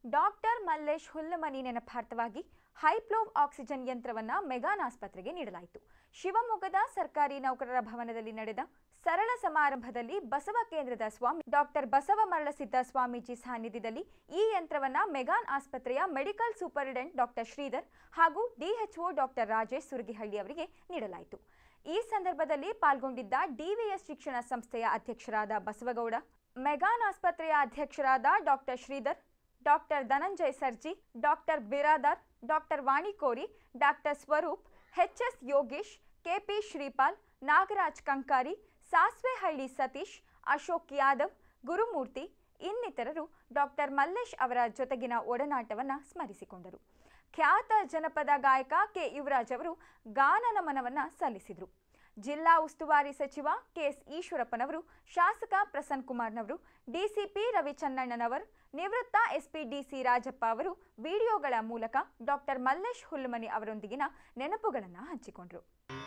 Doctor Mallesh Hullamani ನೆನಪಾರ್ಥವಾಗಿ high flow oxygen ಯಂತ್ರವನ್ನ McGann ಆಸ್ಪತ್ರೆಗೆ ನೀಡಲಾಯಿತು ಶಿವಮೊಗ್ಗದ ಸರ್ಕಾರಿ ನೌಕರರ ಭವನದಲ್ಲಿ ನಡೆದ ಸರಳ ಸಮಾರಂಭದಲ್ಲಿ ಬಸವ ಕೇಂದ್ರದ ಸ್ವಾಮಿ ಡಾಕ್ಟರ್ ಬಸವ ಮರಳಸಿದ್ದ ಸ್ವಾಮೀಜಿ ಸಾನ್ನಿಧ್ಯದಲ್ಲಿ ಈ ಯಂತ್ರವನ್ನ ಮೆಗಾನ್ ಆಸ್ಪತ್ರೆಯ ಮೆಡಿಕಲ್ ಸೂಪರಿಂಟೆಂಡೆಂಟ್ ಡಾಕ್ಟರ್ ಶ್ರೀಧರ್ ಹಾಗೂ ಡಿಎಚ್ಒ ಡಾಕ್ಟರ್ ರಾಜೇಶ್ ಸುರಗಿಹಳ್ಳಿ ಅವರಿಗೆ ನೀಡಲಾಯಿತು ಈ ಸಂದರ್ಭದಲ್ಲಿ ಪಾಲ್ಗೊಂಡಿದ್ದ ಡಿವಿಎಸ್ ಶಿಕ್ಷಣ ಸಂಸ್ಥೆಯ ಅಧ್ಯಕ್ಷರಾದ ಬಸವಗೌಡ ಮೆಗಾನ್ ಆಸ್ಪತ್ರೆಯ ಅಧ್ಯಕ್ಷರಾದ doctor Shridhar doctor Dhananjay Sarji doctor Biradar doctor Vanikori doctor Swaroop H S Yogesh K P Shripal Nagaraj Kankari Sasvehalli Satish Ashok Yadav Gurumurthy ಇನ್ನಿತರರು ಡಾಕ್ಟರ್ ಮಲ್ಲೇಶ್ ಅವರ ಜೊತೆಗಿನ ಒಡನಾಟವನ್ನು ಸ್ಮರಿಸಿಕೊಂಡರು ಖ್ಯಾತ ಜನಪದ ಗಾಯಕ ಕೆ ಯುವರಾಜ್ ಅವರು ಗಾನ ನಮನವನ್ನ ಸಲ್ಲಿಸಿದರು ಜಿಲ್ಲಾ ಉಸ್ತುವಾರಿ ಸಚಿವ ಕೆಎಸ್ ಈಶ್ವರಪ್ಪನವರು ಶಾಸಕ ಪ್ರಸನ್ ಕುಮಾರ್ನವರು ಡಿಸಿಪಿ ರವಿಚನ್ನಣ್ಣನವರ್ ನಿವೃತ್ತ ಎಸ್ಪಿ ಡಿಸಿ ರಾಜಪ್ಪ ಅವರು ವಿಡಿಯೋಗಳ ಮೂಲಕ ಡಾಕ್ಟರ್ ಮಲ್ಲೇಶ್ ಹುಲ್ಲುಮನಿ ಅವರೊಂದಿಗಿನ ನೆನಪುಗಳನ್ನು ಹಂಚಿಕೊಂಡರು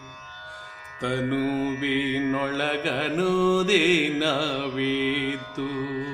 ತನುವಿನೊಳಗನುದಿನವಿತು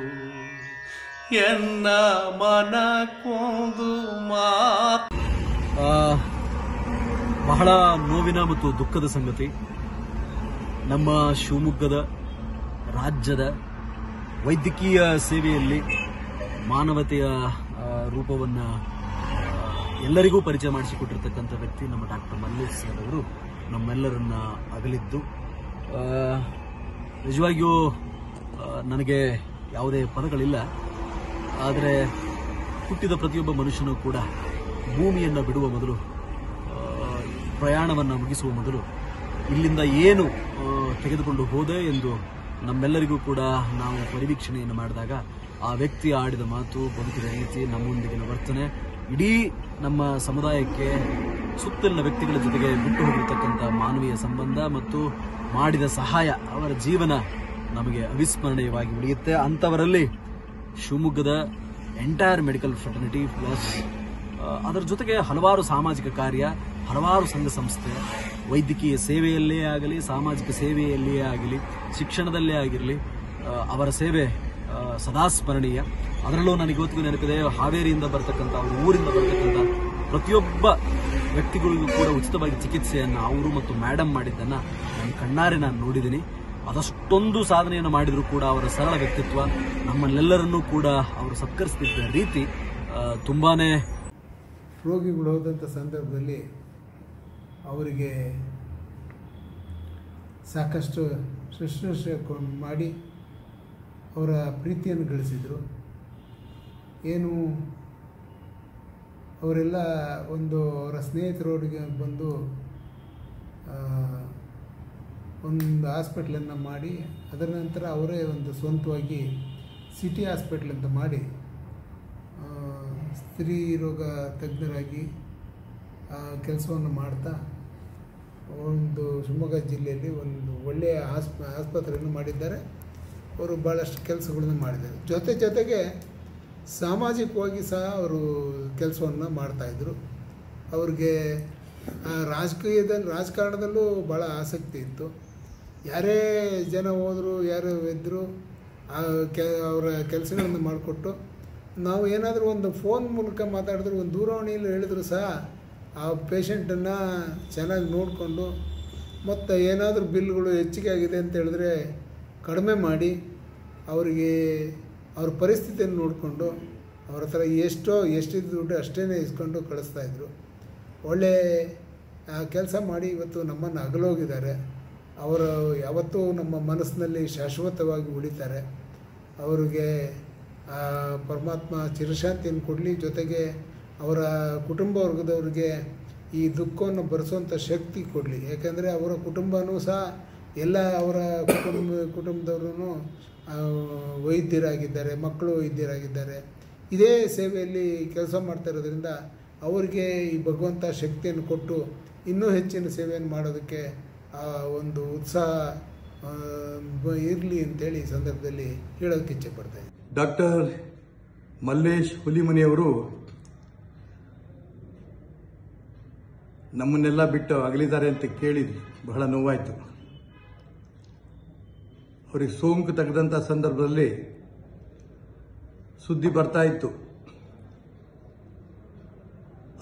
ಎನ್ನ ಮನಕ್ಕೊಂದು ಮಾತು ಆ, ಬಹಳ ನೋವಿನ ಮತ್ತು ದುಃಖದ ಸಂಗತಿ ನಮ್ಮ ಶಿವಮೊಗ್ಗದ ರಾಜ್ಯದ ವೈದ್ಯಕೀಯ ಸೇವೆಯಲ್ಲಿ ಮಾನವತೆಯ ಆ, ರೂಪವನ್ನ ಆ, ಎಲ್ಲರಿಗೂ ಪರಿಚಯ ಮಾಡಿಸಿಕೊಟ್ಟಿರ್ತಕ್ಕಂಥ ವ್ಯಕ್ತಿ ನಮ್ಮ ಡಾಕ್ಟರ್ ಮಲ್ಲೇಶ್ ಸರ್ ಅವರು ನಮ್ಮೆಲ್ಲರನ್ನ ಅಗಲಿದ್ದು ಆ, ನಿಜವಾಗಿಯೂ ಆ, ನನಗೆ ಯಾವುದೇ ಪದಗಳಿಲ್ಲ ಆದರೆ ಹುಟ್ಟಿದ ಪ್ರತಿಯೊಬ್ಬ ಮನುಷ್ಯನೂ ಕೂಡ ಭೂಮಿಯನ್ನು ಬಿಡುವ ಮೊದಲು ಆ, ಪ್ರಯಾಣವನ್ನು ಮುಗಿಸುವ ಮೊದಲು ಇಲ್ಲಿಂದ ಏನು ಆ, ತೆಗೆದುಕೊಂಡು ಹೋದೆ ಎಂದು ನಮ್ಮೆಲ್ಲರಿಗೂ ಕೂಡ ನಾವು ಪರಿವೀಕ್ಷಣೆಯನ್ನು ಮಾಡಿದಾಗ ಆ ವ್ಯಕ್ತಿ ಆಡಿದ ಮಾತು ಬದುಕಿದ ರೀತಿ ನಮ್ಮೊಂದಿಗಿನ ವರ್ತನೆ ಇಡೀ ನಮ್ಮ ಸಮುದಾಯಕ್ಕೆ ಸುತ್ತಲಿನ ವ್ಯಕ್ತಿಗಳ ಜೊತೆಗೆ ಬಿಟ್ಟು ಹೋಗಿರ್ತಕ್ಕಂಥ ಮಾನವೀಯ ಸಂಬಂಧ ಮತ್ತು ಮಾಡಿದ ಸಹಾಯ ಅವರ ಜೀವನ ನಮಗೆ ಅವಿಸ್ಮರಣೀಯವಾಗಿ ಉಳಿಯುತ್ತೆ ಅಂಥವರಲ್ಲಿ ಶಿವಮೊಗ್ಗದ ಎಂಟೈರ್ ಮೆಡಿಕಲ್ ಫ್ರೆಟರ್ನಿಟಿ ಪ್ಲಸ್ ಅದರ ಜೊತೆಗೆ ಹಲವಾರು ಸಾಮಾಜಿಕ ಕಾರ್ಯ ಹಲವಾರು ಸಂಘ ಸಂಸ್ಥೆ ವೈದ್ಯಕೀಯ ಸೇವೆಯಲ್ಲೇ ಆಗಲಿ ಸಾಮಾಜಿಕ ಸೇವೆಯಲ್ಲಿಯೇ ಆಗಲಿ ಶಿಕ್ಷಣದಲ್ಲೇ ಆಗಿರಲಿ ಆ, ಅವರ ಸೇವೆ ಆ, ಸದಾ ಸ್ಮರಣೀಯ ಅದರಲ್ಲೂ ನನಗೆ ಇವತ್ತಿಗೂ ನೆನಪಿದೆ ಹಾವೇರಿಯಿಂದ ಬರ್ತಕ್ಕಂಥ ಅವ್ರ ಊರಿಂದ ಬರ್ತಕ್ಕಂಥ ಪ್ರತಿಯೊಬ್ಬ ವ್ಯಕ್ತಿಗಳಿಗೂ ಕೂಡ ಉಚಿತವಾಗಿ ಚಿಕಿತ್ಸೆಯನ್ನು ಅವರು ಮತ್ತು ಮೇಡಮ್ ಮಾಡಿದ್ದನ್ನು ನನ್ನ ಕಣ್ಣಾರೆ ನಾನು ನೋಡಿದ್ದೀನಿ ಅದಷ್ಟೊಂದು ಸಾಧನೆಯನ್ನು ಮಾಡಿದರೂ ಕೂಡ ಅವರ ಸರಳ ವ್ಯಕ್ತಿತ್ವ ನಮ್ಮನ್ನೆಲ್ಲರನ್ನೂ ಕೂಡ ಅವರು ಸತ್ಕರಿಸ್ತಿದ್ದ ರೀತಿ ಆ, ತುಂಬಾನೇ ರೋಗಿಗಳು ಹೋದಂಥ ಸಂದರ್ಭದಲ್ಲಿ ಅವರಿಗೆ ಸಾಕಷ್ಟು ಶುಶ್ರೂಷೆ ಕೊ- ಮಾಡಿ ಅವರ ಪ್ರೀತಿಯನ್ನು ಗಳಿಸಿದರು ಏನು ಅವರೆಲ್ಲ ಒಂದು ಅವರ ಸ್ನೇಹಿತರೊಳಗೆ ಬಂದು ಆ, ಒಂದು ಹಾಸ್ಪಿಟ್ಲನ್ನು ಮಾಡಿ ಅದರ ನಂತರ ಅವರೇ ಒಂದು ಸ್ವಂತವಾಗಿ ಸಿಟಿ ಹಾಸ್ಪಿಟ್ಲ್ ಅಂತ ಮಾಡಿ ಆ, ಸ್ತ್ರೀ ರೋಗ ತಜ್ಞರಾಗಿ ಕೆಲಸವನ್ನು ಮಾಡ್ತಾ ಒಂದು ಶಿವಮೊಗ್ಗ ಜಿಲ್ಲೆಯಲ್ಲಿ ಒಂದು ಒಳ್ಳೆಯ ಆಸ್ಪ ಆಸ್ಪತ್ರೆಯನ್ನು ಮಾಡಿದ್ದಾರೆ ಅವರು ಭಾಳಷ್ಟು ಕೆಲಸಗಳನ್ನು ಮಾಡಿದ್ದಾರೆ ಜೊತೆ ಜೊತೆಗೆ ಸಾಮಾಜಿಕವಾಗಿ ಸಹ ಅವರು ಕೆಲಸವನ್ನು ಮಾಡ್ತಾಯಿದ್ರು ಅವ್ರಿಗೆ ಆ, ರಾಜಕೀಯದಲ್ಲಿ ರಾಜಕಾರಣದಲ್ಲೂ ಭಾಳ ಆಸಕ್ತಿ ಇತ್ತು ಯಾರೇ ಜನ ಹೋದರು ಯಾರು ಇದ್ದರು ಆ ಕೆ ಅವರ ಕೆಲಸಗಳನ್ನು ಮಾಡಿಕೊಟ್ಟು ನಾವು ಏನಾದರೂ ಒಂದು ಫೋನ್ ಮೂಲಕ ಮಾತಾಡಿದ್ರು ಒಂದು ದೂರವಾಣಿಯಲ್ಲಿ ಹೇಳಿದ್ರು ಸಹ ಆ ಪೇಷಂಟನ್ನು ಚೆನ್ನಾಗಿ ನೋಡಿಕೊಂಡು ಮತ್ತು ಏನಾದರೂ ಬಿಲ್ಗಳು ಹೆಚ್ಚಿಗೆ ಆಗಿದೆ ಅಂತ ಹೇಳಿದ್ರೆ ಕಡಿಮೆ ಮಾಡಿ ಅವರಿಗೆ ಅವ್ರ ಪರಿಸ್ಥಿತಿಯನ್ನು ನೋಡಿಕೊಂಡು ಅವ್ರ ಹತ್ರ ಎಷ್ಟೋ ಎಷ್ಟಿದ್ದು ದುಡ್ಡು ಅಷ್ಟೇ ಇಸ್ಕೊಂಡು ಕಳಿಸ್ತಾಯಿದ್ರು ಒಳ್ಳೆ ಕೆಲಸ ಮಾಡಿ ಇವತ್ತು ನಮ್ಮನ್ನು ಅಗಲೋಗಿದ್ದಾರೆ ಅವರು ಯಾವತ್ತೂ ನಮ್ಮ ಮನಸ್ಸಿನಲ್ಲಿ ಶಾಶ್ವತವಾಗಿ ಉಳಿತಾರೆ ಅವರಿಗೆ ಆ ಪರಮಾತ್ಮ ಚಿರಶಾಂತಿಯನ್ನು ಕೊಡಲಿ ಜೊತೆಗೆ ಅವರ ಕುಟುಂಬ ವರ್ಗದವ್ರಿಗೆ ಈ ದುಃಖವನ್ನು ಭರಿಸುವಂಥ ಶಕ್ತಿ ಕೊಡಲಿ ಯಾಕೆಂದರೆ ಅವರ ಕುಟುಂಬನೂ ಸಹ ಎಲ್ಲ ಅವರ ಕುಟುಂಬ ಕುಟುಂಬದವ್ರೂ ವೈದ್ಯರಾಗಿದ್ದಾರೆ ಮಕ್ಕಳು ವೈದ್ಯರಾಗಿದ್ದಾರೆ ಇದೇ ಸೇವೆಯಲ್ಲಿ ಕೆಲಸ ಮಾಡ್ತಾ ಇರೋದ್ರಿಂದ ಅವರಿಗೆ ಈ ಭಗವಂತ ಶಕ್ತಿಯನ್ನು ಕೊಟ್ಟು ಇನ್ನೂ ಹೆಚ್ಚಿನ ಸೇವೆಯನ್ನು ಮಾಡೋದಕ್ಕೆ ಆ ಒಂದು ಉತ್ಸಾಹ ಇರಲಿ ಅಂತೇಳಿ ಈ ಸಂದರ್ಭದಲ್ಲಿ ಹೇಳೋದಕ್ಕೆ ಇಚ್ಛೆ ಪಡ್ತಾ ಇದ್ದೀನಿ ಡಾಕ್ಟರ್ ಮಲ್ಲೇಶ್ ಹುಲಿಮನಿಯವರು ನಮ್ಮನ್ನೆಲ್ಲ ಬಿಟ್ಟು ಅಗಲಿದ್ದಾರೆ ಅಂತ ಕೇಳಿ ಬಹಳ ನೋವಾಯಿತು ಅವರಿಗೆ ಸೋಂಕು ತೆಗೆದಂಥ ಸಂದರ್ಭದಲ್ಲಿ ಸುದ್ದಿ ಬರ್ತಾ ಇತ್ತು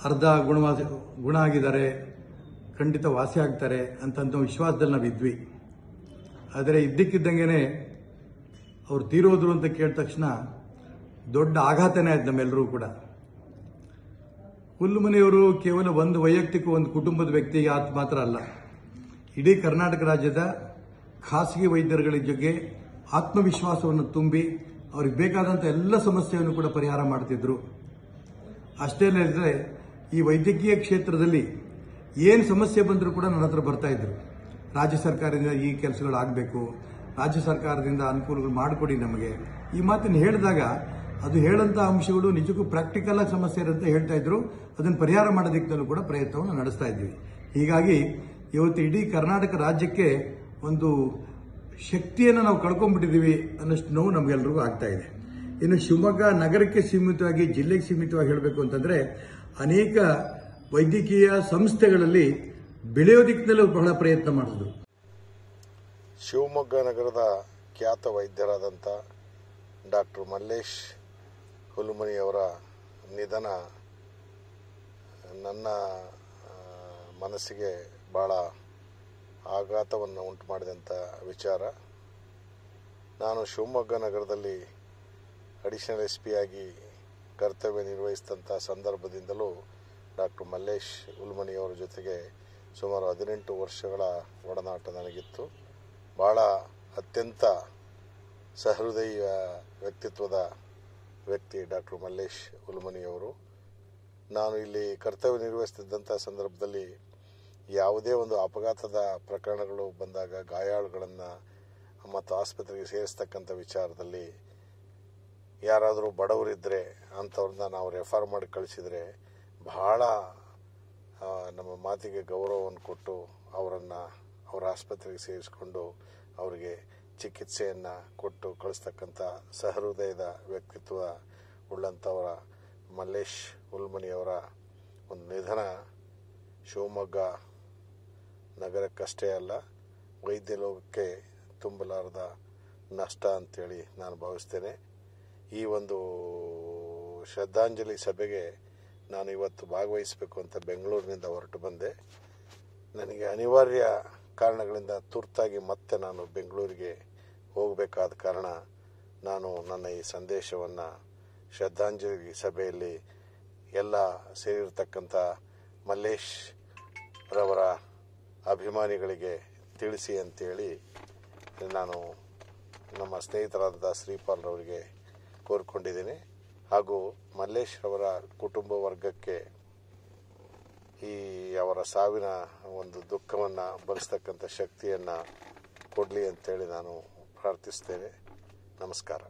ಅರ್ಧ ಗುಣವಾಸಿ ಗುಣ ಆಗಿದ್ದಾರೆ ಖಂಡಿತ ವಾಸಿ ಆಗ್ತಾರೆ ಅಂತಂತ ವಿಶ್ವಾಸದಲ್ಲಿ ನಾವು ಇದ್ವಿ ಆದರೆ ಇದ್ದಕ್ಕಿದ್ದಂಗೆನೆ ಅವ್ರು ತೀರೋದ್ರು ಅಂತ ಕೇಳಿದ ತಕ್ಷಣ ದೊಡ್ಡ ಆಘಾತನೇ ಆಯ್ತು ನಮ್ಮೆಲ್ಲರೂ ಕೂಡ ಹುಲ್ಲುಮನೆಯವರು ಕೇವಲ ಒಂದು ವೈಯಕ್ತಿಕ ಒಂದು ಕುಟುಂಬದ ವ್ಯಕ್ತಿ ಆತ ಮಾತ್ರ ಅಲ್ಲ ಇಡೀ ಕರ್ನಾಟಕ ರಾಜ್ಯದ ಖಾಸಗಿ ವೈದ್ಯರುಗಳ ಜೊತೆ ಆತ್ಮವಿಶ್ವಾಸವನ್ನು ತುಂಬಿ ಅವ್ರಿಗೆ ಬೇಕಾದಂಥ ಎಲ್ಲ ಸಮಸ್ಯೆಯನ್ನು ಕೂಡ ಪರಿಹಾರ ಮಾಡ್ತಿದ್ರು ಅಷ್ಟೇ ಅಲ್ಲದೆ ಈ ವೈದ್ಯಕೀಯ ಕ್ಷೇತ್ರದಲ್ಲಿ ಏನು ಸಮಸ್ಯೆ ಬಂದರೂ ಕೂಡ ನನ್ನ ಹತ್ರ ಬರ್ತಾ ಇದ್ರು ರಾಜ್ಯ ಸರ್ಕಾರದಿಂದ ಈ ಕೆಲಸಗಳು ಆಗಬೇಕು ರಾಜ್ಯ ಸರ್ಕಾರದಿಂದ ಅನುಕೂಲಗಳು ಮಾಡಿಕೊಡಿ ನಮಗೆ ಈ ಮಾತನ್ನು ಹೇಳಿದಾಗ ಅದು ಹೇಳಂತ ಅಂಶಗಳು ನಿಜಕ್ಕೂ ಪ್ರಾಕ್ಟಿಕಲ್ ಆಗಿ ಸಮಸ್ಯೆ ಇರುತ್ತೆ ಹೇಳ್ತಾ ಇದ್ರು ಅದನ್ನು ಪರಿಹಾರ ಮಾಡೋದಕ್ಕೂ ಕೂಡ ಪ್ರಯತ್ನವನ್ನು ನಡೆಸ್ತಾ ಇದ್ವಿ ಹೀಗಾಗಿ ಇವತ್ತು ಇಡೀ ಕರ್ನಾಟಕ ರಾಜ್ಯಕ್ಕೆ ಒಂದು ಶಕ್ತಿಯನ್ನು ನಾವು ಕಳ್ಕೊಂಡ್ಬಿಟ್ಟಿದ್ದೀವಿ ಅನ್ನೋಷ್ಟು ನೋವು ನಮಗೆಲ್ರಿಗೂ ಆಗ್ತಾ ಇದೆ ಇನ್ನು ಶಿವಮೊಗ್ಗ ನಗರಕ್ಕೆ ಸೀಮಿತವಾಗಿ ಜಿಲ್ಲೆಗೆ ಸೀಮಿತವಾಗಿ ಹೇಳಬೇಕು ಅಂತಂದ್ರೆ ಅನೇಕ ವೈದ್ಯಕೀಯ ಸಂಸ್ಥೆಗಳಲ್ಲಿ ಬೆಳೆಯೋ ದಿಕ್ಕಿನಲ್ಲೂ ಬಹಳ ಪ್ರಯತ್ನ ಮಾಡಿದ್ರು ಶಿವಮೊಗ್ಗ ನಗರದ ಖ್ಯಾತ ವೈದ್ಯರಾದಂಥ ಡಾಕ್ಟರ್ ಮಲ್ಲೇಶ್ ಹುಲುಮನಿಯವರ ನಿಧನ ನನ್ನ ಆ, ಮನಸ್ಸಿಗೆ ಭಾಳ ಆಘಾತವನ್ನು ಉಂಟು ಮಾಡಿದಂಥ ವಿಚಾರ ನಾನು ಶಿವಮೊಗ್ಗ ನಗರದಲ್ಲಿ ಅಡಿಷನಲ್ ಎಸ್ ಪಿ ಆಗಿ ಕರ್ತವ್ಯ ನಿರ್ವಹಿಸಿದಂಥ ಸಂದರ್ಭದಿಂದಲೂ ಡಾಕ್ಟರ್ ಮಲ್ಲೇಶ್ ಉಲ್ಮನಿಯವರ ಜೊತೆಗೆ ಸುಮಾರು ಹದಿನೆಂಟು ವರ್ಷಗಳ ಒಡನಾಟ ನನಗಿತ್ತು ಭಾಳ ಅತ್ಯಂತ ಸಹೃದಯ ವ್ಯಕ್ತಿತ್ವದ ವ್ಯಕ್ತಿ ಡಾಕ್ಟರ್ ಮಲ್ಲೇಶ್ ಉಲ್ಮನಿಯವರು ನಾನು ಇಲ್ಲಿ ಕರ್ತವ್ಯ ನಿರ್ವಹಿಸುತ್ತಿದ್ದಂಥ ಸಂದರ್ಭದಲ್ಲಿ ಯಾವುದೇ ಒಂದು ಅಪಘಾತದ ಪ್ರಕರಣಗಳು ಬಂದಾಗ ಗಾಯಾಳುಗಳನ್ನು ಮತ್ತು ಆಸ್ಪತ್ರೆಗೆ ಸೇರಿಸ್ತಕ್ಕಂಥ ವಿಚಾರದಲ್ಲಿ ಯಾರಾದರೂ ಬಡವರಿದ್ದರೆ ಅಂಥವ್ರನ್ನ ನಾವು ರೆಫರ್ ಮಾಡಿ ಕಳಿಸಿದರೆ ಬಹಳ ಆ, ನಮ್ಮ ಮಾತಿಗೆ ಗೌರವವನ್ನು ಕೊಟ್ಟು ಅವರನ್ನು ಅವರ ಆಸ್ಪತ್ರೆಗೆ ಸೇರಿಸಿಕೊಂಡು ಅವರಿಗೆ ಚಿಕಿತ್ಸೆಯನ್ನು ಕೊಟ್ಟು ಕಳಿಸ್ತಕ್ಕಂಥ ಸಹೃದಯದ ವ್ಯಕ್ತಿತ್ವ ಉಳ್ಳಂಥವರ ಮಲ್ಲೇಶ್ ಉಲ್ಮನಿಯವರ ಒಂದು ನಿಧನ ಶಿವಮೊಗ್ಗ ನಗರಕ್ಕಷ್ಟೇ ಅಲ್ಲ ವೈದ್ಯ ಲೋಕಕ್ಕೆ ತುಂಬಲಾರದ ನಷ್ಟ ಅಂತೇಳಿ ನಾನು ಭಾವಿಸ್ತೇನೆ ಈ ಒಂದು ಶ್ರದ್ಧಾಂಜಲಿ ಸಭೆಗೆ ನಾನು ಇವತ್ತು ಭಾಗವಹಿಸಬೇಕು ಅಂತ ಬೆಂಗಳೂರಿನಿಂದ ಹೊರಟು ಬಂದೆ ನನಗೆ ಅನಿವಾರ್ಯ ಕಾರಣಗಳಿಂದ ತುರ್ತಾಗಿ ಮತ್ತೆ ನಾನು ಬೆಂಗಳೂರಿಗೆ ಹೋಗಬೇಕಾದ ಕಾರಣ ನಾನು ನನ್ನ ಈ ಸಂದೇಶವನ್ನು ಶ್ರದ್ಧಾಂಜಲಿ ಸಭೆಯಲ್ಲಿ ಎಲ್ಲ ಸೇರಿರ್ತಕ್ಕಂಥ ಮಲ್ಲೇಶ್ ರವರ ಅಭಿಮಾನಿಗಳಿಗೆ ತಿಳಿಸಿ ಅಂತೇಳಿ ನಾನು ನಮ್ಮ ಸ್ನೇಹಿತರಾದ ಶ್ರೀಪಾಲ್ ರವರಿಗೆ ಕೋರಿಕೊಂಡಿದ್ದೀನಿ ಹಾಗೂ ಮಲ್ಲೇಶ್ ರವರ ಕುಟುಂಬ ವರ್ಗಕ್ಕೆ ಈ ಅವರ ಸಾವಿನ ಒಂದು ದುಃಖವನ್ನು ಭರಿಸ್ತಕ್ಕಂಥ ಶಕ್ತಿಯನ್ನು ಕೊಡಲಿ ಅಂತೇಳಿ ನಾನು ಪ್ರಾರ್ಥಿಸ್ತೇನೆ ನಮಸ್ಕಾರ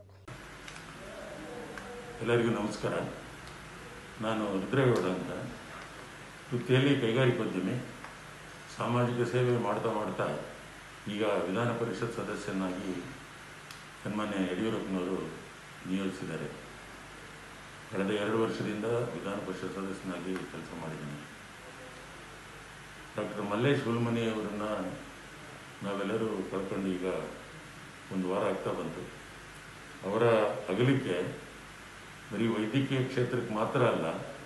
ಎಲ್ಲರಿಗೂ ನಮಸ್ಕಾರ ನಾನು ರುದ್ರೇಗೌಡ ಅಂತ ವೃತ್ತಿಯಲ್ಲಿ ಕೈಗಾರಿಕೋದ್ಯಮಿ ಸಾಮಾಜಿಕ ಸೇವೆ ಮಾಡ್ತಾ ಮಾಡ್ತಾ ಈಗ ವಿಧಾನ ಪರಿಷತ್ ಸದಸ್ಯನಾಗಿ ಸನ್ಮಾನ್ಯ ಯಡಿಯೂರಪ್ಪನವರು ನಿಯೋಜಿಸಿದ್ದಾರೆ ಕಳೆದ ಎರಡು ವರ್ಷದಿಂದ ವಿಧಾನ ಪರಿಷತ್ ಸದಸ್ಯನಾಗಿ ಕೆಲಸ ಮಾಡಿದ್ದೀನಿ ಡಾಕ್ಟರ್ ಮಲ್ಲೇಶ್ ಹುಲ್ಮನಿ ಅವರನ್ನು ನಾವೆಲ್ಲರೂ ಕಳ್ಕೊಂಡು ಈಗ ಒಂದು ವಾರ ಆಗ್ತಾ ಬಂತು ಅವರ ಅಗಲಿಕೆ ಬರೀ ವೈದ್ಯಕೀಯ ಕ್ಷೇತ್ರಕ್ಕೆ ಮಾತ್ರ ಅಲ್ಲ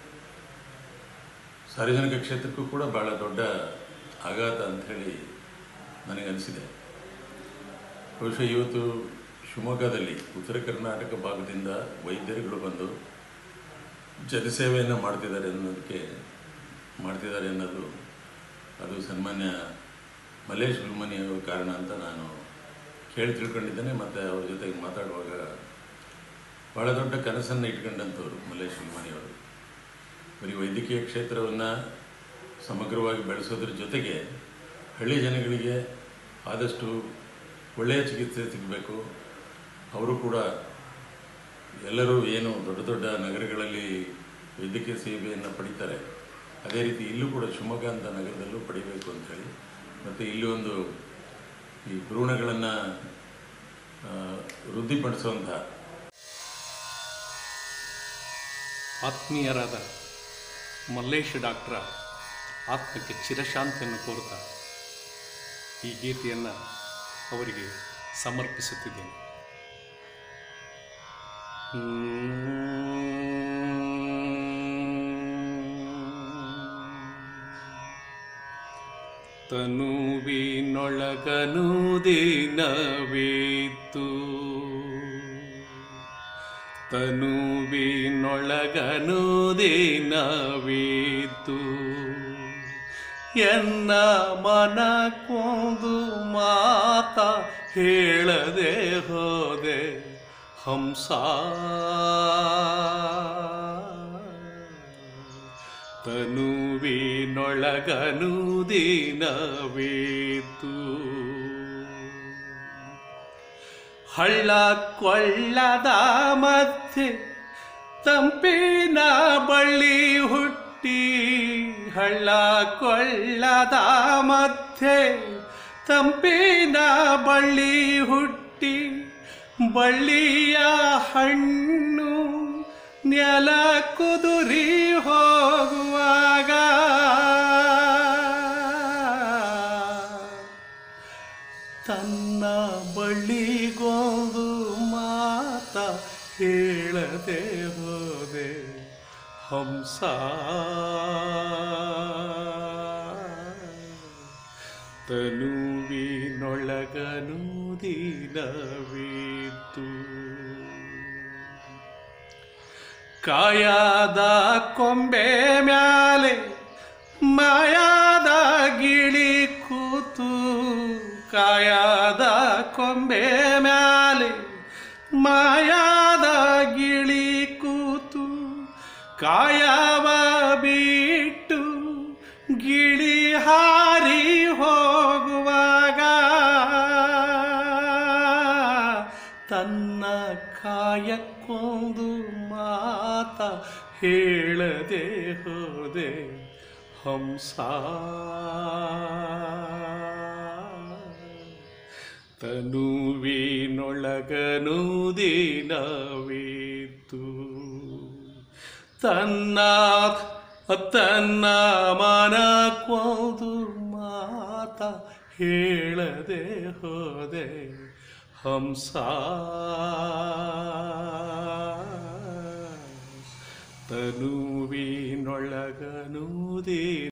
ಸಾರ್ವಜನಿಕ ಕ್ಷೇತ್ರಕ್ಕೂ ಕೂಡ ಬಹಳ ದೊಡ್ಡ ಆಘಾತ ಅಂಥೇಳಿ ನನಗನ್ನಿಸಿದೆ ಬಹುಶಃ ಇವತ್ತು ಶಿವಮೊಗ್ಗದಲ್ಲಿ ಉತ್ತರ ಕರ್ನಾಟಕ ಭಾಗದಿಂದ ವೈದ್ಯರುಗಳು ಬಂದು ಜನಸೇವೆಯನ್ನು ಮಾಡ್ತಿದ್ದಾರೆ ಅನ್ನೋದಕ್ಕೆ ಮಾಡ್ತಿದ್ದಾರೆ ಅನ್ನೋದು ಅದು ಸನ್ಮಾನ್ಯ ಮಲ್ಲೇಶ್ ಗುಲ್ಮನಿ ಅವರ ಕಾರಣ ಅಂತ ನಾನು ಕೇಳಿ ತಿಳ್ಕೊಂಡಿದ್ದೇನೆ ಮತ್ತು ಅವ್ರ ಜೊತೆಗೆ ಮಾತಾಡುವಾಗ ಭಾಳ ದೊಡ್ಡ ಕನಸನ್ನು ಇಟ್ಕೊಂಡಂಥವ್ರು ಮಲ್ಲೇಶ್ ಗುಲ್ಮನಿಯವರು ಬರೀ ವೈದ್ಯಕೀಯ ಕ್ಷೇತ್ರವನ್ನು ಸಮಗ್ರವಾಗಿ ಬೆಳೆಸೋದ್ರ ಜೊತೆಗೆ ಹಳ್ಳಿ ಜನಗಳಿಗೆ ಆದಷ್ಟು ಒಳ್ಳೆಯ ಚಿಕಿತ್ಸೆ ಸಿಗಬೇಕು ಅವರು ಕೂಡ ಎಲ್ಲರೂ ಏನು ದೊಡ್ಡ ದೊಡ್ಡ ನಗರಗಳಲ್ಲಿ ವೈದ್ಯಕೀಯ ಸೇವೆಯನ್ನು ಪಡಿತಾರೆ ಅದೇ ರೀತಿ ಇಲ್ಲೂ ಕೂಡ ಶಿವಮೊಗ್ಗ ಅಂತ ನಗರದಲ್ಲೂ ಪಡಿಬೇಕು ಅಂಥೇಳಿ ಮತ್ತು ಇಲ್ಲಿ ಒಂದು ಈ ಭ್ರೂಣಗಳನ್ನು ವೃದ್ಧಿಪಡಿಸುವಂಥ ಆತ್ಮೀಯರಾದ ಮಲ್ಲೇಶ್ ಡಾಕ್ಟರ ಆತ್ಮಕ್ಕೆ ಚಿರಶಾಂತಿಯನ್ನು ಕೋರುತ್ತಾ ಈ ಗೀತೆಯನ್ನು ಅವರಿಗೆ ಸಮರ್ಪಿಸುತ್ತಿದ್ದೇನೆ ಹ್ಮ್. ತನುವಿನೊಳಗನು ದಿನವಿತ್ತು ತನುವಿನೊಳಗನು ದಿನವಿತ್ತು ಎನ್ನ ಮನ ಕೊಂದು ಮಾತ ಹೇಳದೆ ಹೋದೆ ಹಂಸ ತನುವಿನೊಳಗನು ದಿನವಿತ್ತು ಹಳ್ಳ ಕೊಳ್ಳದ ಮಧ್ಯೆ ತಂಪಿನ ಬಳ್ಳಿ ಹುಟ್ಟಿ ಹಳ್ಳ ಕೊಳ್ಳದ ಮಧ್ಯೆ ತಂಪಿನ ಬಳ್ಳಿ ಹುಟ್ಟಿ ಬಳ್ಳಿಯ ಹಣ್ಣು ನೆಲ ಕುದುರಿ ಹೋಗುವಾಗ ತನ್ನ ಬಳ್ಳಿಗೊಂದು ಮಾತ ಹೇಳದೆ ಹೋದೆ ಹಂಸ ತನುವಿನೊಳಗನು ದಿನವಿತ್ತು ಕಾಯಾದ ಕೊಂಬೆ ಮ್ಯಾಲೆ ಮಾಯಾದ ಗಿಳಿ ಕೂತು ಕಾಯಾದ ಕೊಂಬೆ ಮ್ಯಾಲೆ ಮಾಯಾದ ಗಿಳಿ ಕೂತು ಕಾಯವ ಬಿಟ್ಟು ಗಿಳಿ ಹಾರಿ ಹೋಗುವಾಗ ತನ್ನ ಕಾಯಕ್ಕೊಂದು ಮಾತ ಹೇಳದೆ ಹೋದೆ ಹಂಸ ತನುವಿನೊಳಗನು ದಿನವಿತ್ತು ತನ್ನ ತನ್ನ ಮನ ಕೊಂದು ಮಾತ ಹೇಳದೆ ಹೋದೆ ಹಂಸ ತನುವಿನೊಳಗನು ದಿನ